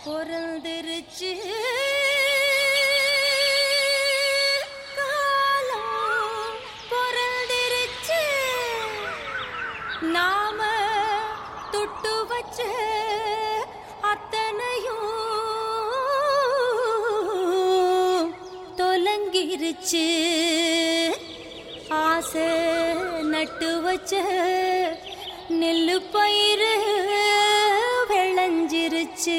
பிறந்திருச்சு காலம் பிறந்திருச்சு நாம தொட்டு வச்ச அத்தனையும் தொலங்கிருச்சு ஆசை நட்டு வச்ச நெல்லு பயிறு விளைஞ்சிருச்சு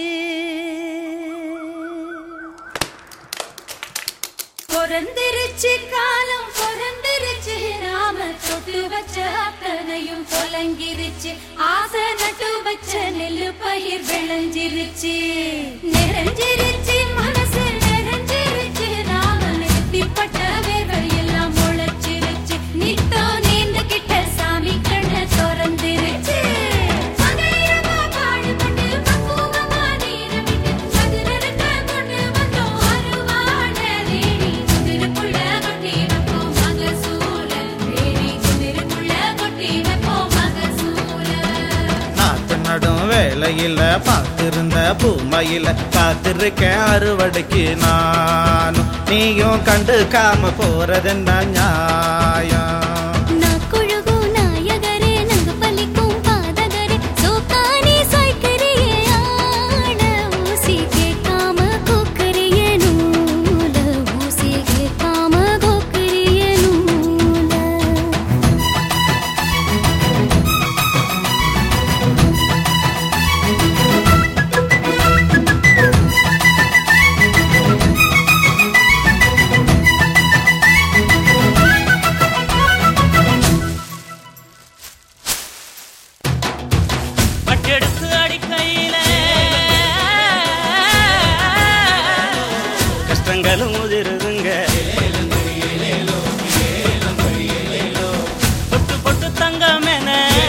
பிறந்திருச்சு காலம் பிறந்திருச்சு நாம தொட்டு வச்ச அத்தனையும் தொலங்கிருச்சு ஆசை நட்டு வச்ச நெல்லு பயிர் விளைஞ்சிருச்சு நிறைஞ்சிருச்சு மனசு நிறைஞ்சிருச்சு நாம நெத்திப்பட்ட வேர்வை எல்லாம் முளைச்சிருச்சு நித்தோ நீந்துகிட்ட சாமி கண்ண திறந்திருச்சு மகையமா பாடுபட்டு பக்குவமா நீரை விட்டு சதுரருக்க கொண்டு வந்தோம் அருவான தேடி குதிருக்குள்ள கொட்டி வைப்போம் மகசூல தேடி குதிருக்குள்ள கொட்டி வைப்போம் மகசூல நாத்து நடும் வேலையில பார்த்திருந்த பூமையில காத்திருக்கேன் அறுவடைக்கு நானும் நீயும் கண்டுக்காம போறதென்ன நியாயம் நக்குழுகும் நாயகரே நங்கு பலிக்கும் பாதகரே சோக்கானி சாய்க்கரியே ஆட ஊசி கேட்காம கோக்கரியே நூல ஊசி கேட்காம கோக்கரியே நூல பட்டெடுத்து அடிக்கையில கஷ்டங்களும் உதிருதுங்க பொட்டு பொட்டு தங்கமென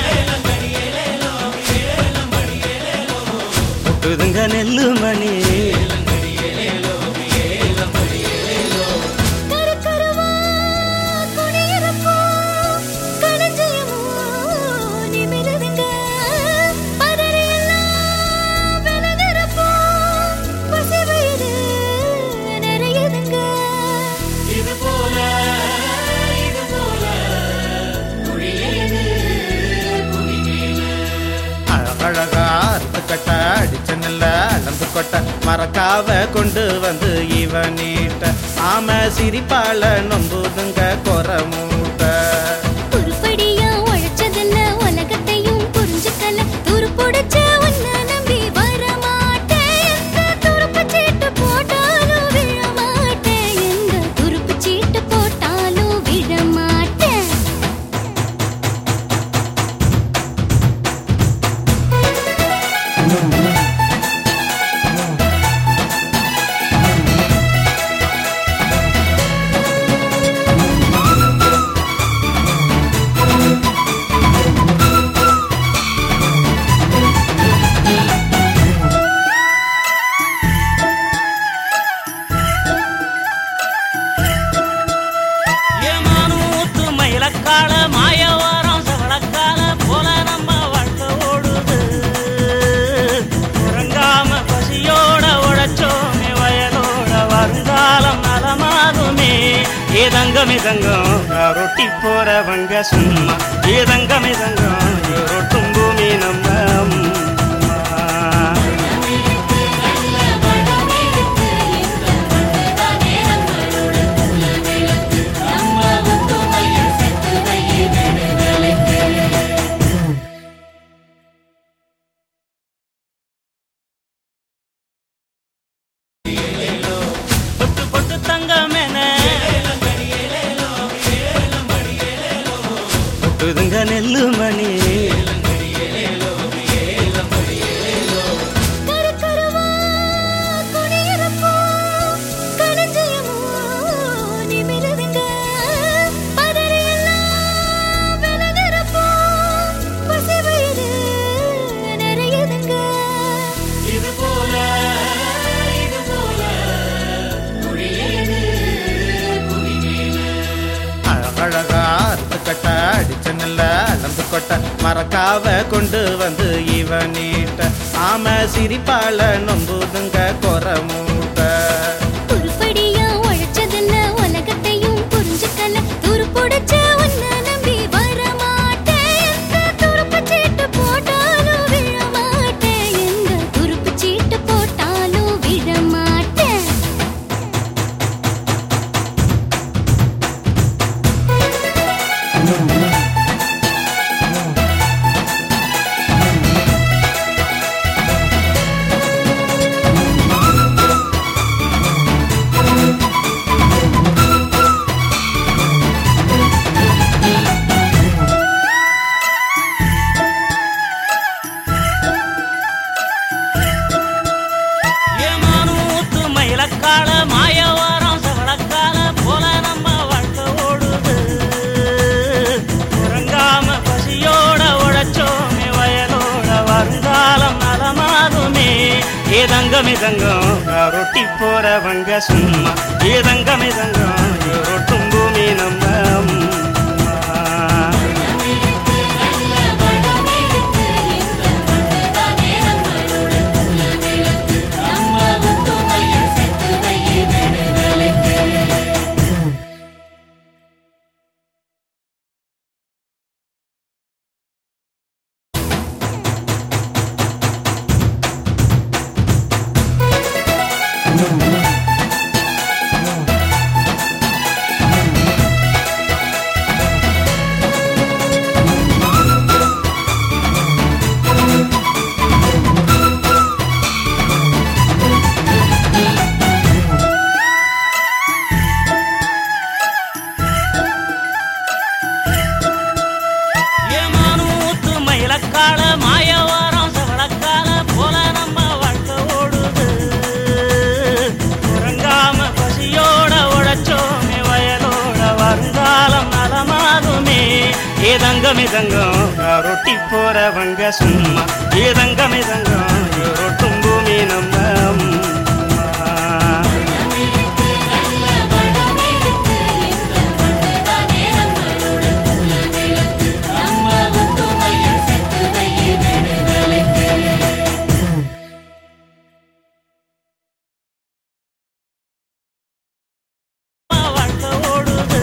பொட்டுதுங்க நெல்லு மணி கருக்கருவா குடியிருப்போ களஞ்சியமோ நிமிருதுங்க பதறையெல்லாம் விலகிறப்போ பசி வயிறு நிறையுதுங்க இது போல இது போல அழகழகா அறுத்து கட்ட அடிச்ச நெல்ல அளந்து கொட்ட மறக்காவ கொண்டு வந்து இவ நீட்ட ஆம சிரிப்பால நொம்புதுங்க கொர மூட்ட உருப்படியா உழைச்சதில்ல உலகத்தையும் புரிஞ்சுக்கல துருப்புடிச்ச உன்னை நம்பி வரமாட்டேன் எந்த துருப்பு சீட்டு போட்டாலும் விழமாட்டேன் எந்த துருப்பு சீட்டு போட்டாலும் விழமாட்டேன் ஏமானூத்து மயிலக்கால மாயவாரம் சவளக்கால போல நம்ம வாழ்க்கை ஓடுது உறங்காம பசியோட உழைச்சோமே வயலோட வருங்காலம் நலமாகுமே ஏதங்கம் இதங்கம் ரொட்டி போறவங்க சும்மா ஏதங்கம் இதங்கம் ரொட்டும் பூமி நம்ம அம்மா. பொட்டு பொட்டு தங்கமென பொட்டுதுங்க நெல்லு மணி கருக்கருவா குடியிருப்போ களஞ்சியமோ நிமிருதுங்க பதறையெல்லாம் விலகிறப்போ பசி வயிறு நிறையுதுங்க இது போல இது போல அழகழகா அறுத்து கட்ட அடிச்ச நெல்ல அளந்து கொட்ட மறக்காவ கொண்டு வந்து இவனிட்ட ஆம சிரிப்பால நொம்புதுங்க கொர மூட்டை உருப்படியா உழைச்சதில்ல உலகத்தையும் புரிஞ்சுக்கல துருப்புடிச்ச உன்னை நம்பி வரமாட்டேன் எந்த துருப்பு சீட்டு போட்டாலும் விழமாட்டேன் எந்த துருப்பு சீட்டு போட்டாலும் விழமாட்டேன் ஏமானூத்து மயிலக்கால மாயவாரம் சவளக்கால போல நம்ம வாழ்க்கை ஓடுது உறங்காம பசியோட உழைச்சோமே வயலோட வருங்காலம் நலமாகுமே ஏதங்கம் இதங்கம் ரொட்டி போறவங்க சும்மா ஏதங்கம் இதங்கம் ரொட்டும் பூமி நம்ம அம்மா. ஏமானூத்து மயிலக்கால மாயவாரம் சவளக்கால போல நம்ம வாழ்க்கை ஓடுது உறங்காம பசியோட உழைச்சோமே வயலோட வருங்காலம் நலமாகுமே ஏதங்கம் இதங்கம் ரொட்டி போறவங்க சும்மா ஏதங்கம் இதங்கம் ரொட்டும் பூமி நம்ம அம்மா. வாழ்க்கை ஓடுது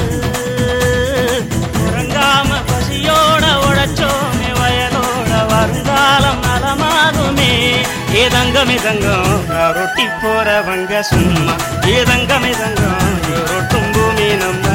உறங்காம பசியோட உழைச்சோமே வயலோட வருங்காலம் நலமாகுமே ஏதங்கம் இதங்கம் ரொட்டி போறவங்க சும்மா ஏதங்கம் இதங்கம் ரொட்டும் பூமி நம்ம